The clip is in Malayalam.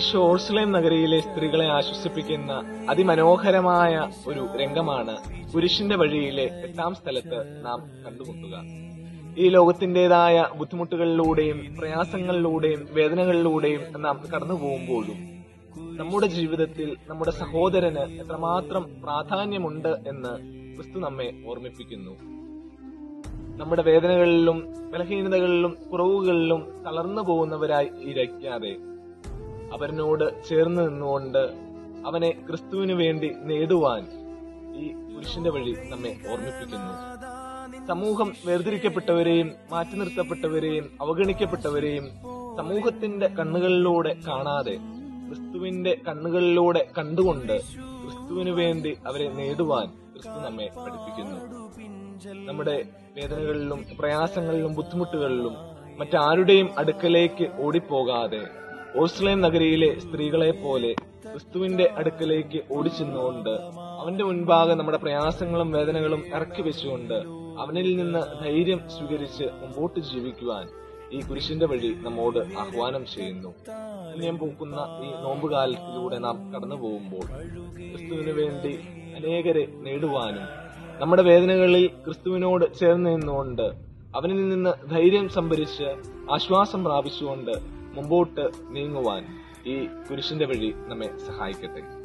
ഈശോ ഓർസ്ലേം നഗരിയിലെ സ്ത്രീകളെ ആശ്വസിപ്പിക്കുന്ന അതിമനോഹരമായ ഒരു രംഗമാണ് കുരിശിന്റെ വഴിയിലെ എട്ടാം സ്ഥലത്ത് നാം കണ്ടുമുട്ടുക ഈ ലോകത്തിന്റേതായ ബുദ്ധിമുട്ടുകളിലൂടെയും പ്രയാസങ്ങളിലൂടെയും വേദനകളിലൂടെയും നാം കടന്നു പോകുമ്പോഴും നമ്മുടെ ജീവിതത്തിൽ നമ്മുടെ സഹോദരന് എത്രമാത്രം പ്രാധാന്യമുണ്ട് എന്ന് ക്രിസ്തു നമ്മെ ഓർമ്മിപ്പിക്കുന്നു നമ്മുടെ വേദനകളിലും ബലഹീനതകളിലും കുറവുകളിലും തളർന്നു പോകുന്നവരായി ഇരിക്കാതെ അവനോട് ചേർന്ന് നിന്നുകൊണ്ട് അവനെ ക്രിസ്തുവിന് വേണ്ടി നേടുവാൻ ഈ പുരുഷന്റെ വഴി നമ്മെ ഓർമ്മിപ്പിക്കുന്നു സമൂഹം വേർതിരിക്കപ്പെട്ടവരെയും മാറ്റി നിർത്തപ്പെട്ടവരെയും അവഗണിക്കപ്പെട്ടവരെയും സമൂഹത്തിന്റെ കണ്ണുകളിലൂടെ കാണാതെ ക്രിസ്തുവിന്റെ കണ്ണുകളിലൂടെ കണ്ടുകൊണ്ട് ക്രിസ്തുവിന് വേണ്ടി അവരെ നേടുവാൻ ക്രിസ്തു നമ്മെ പഠിപ്പിക്കുന്നു നമ്മുടെ വേദനകളിലും പ്രയാസങ്ങളിലും ബുദ്ധിമുട്ടുകളിലും മറ്റാരുടെയും അടുക്കലേക്ക് ഓടിപ്പോകാതെ ഓസ്ലേം നഗരിയിലെ സ്ത്രീകളെ പോലെ ക്രിസ്തുവിന്റെ അടുക്കലേക്ക് ഓടിച്ചെന്നുകൊണ്ട് അവന്റെ മുൻപാകെ നമ്മുടെ പ്രയാസങ്ങളും വേദനകളും ഇറക്കി വെച്ചുകൊണ്ട് അവനിൽ നിന്ന് ധൈര്യം സ്വീകരിച്ച് മുമ്പോട്ട് ജീവിക്കുവാൻ ഈ കുരിശിന്റെ വഴി നമ്മോട് ആഹ്വാനം ചെയ്യുന്നു പുണ്യം പൂക്കുന്ന ഈ നോമ്പുകാലത്തിലൂടെ നാം കടന്നു പോകുമ്പോൾ ക്രിസ്തുവിന് വേണ്ടി അനേകരെ നേടുവാനും നമ്മുടെ വേദനകളിൽ ക്രിസ്തുവിനോട് ചേർന്ന് നിന്നുകൊണ്ട് അവനിൽ നിന്ന് ധൈര്യം സംഭരിച്ച് ആശ്വാസം പ്രാപിച്ചുകൊണ്ട് മുമ്പോട്ട് നീങ്ങുവാൻ ഈ കുരിശിന്റെ വഴി നമ്മെ സഹായിക്കട്ടെ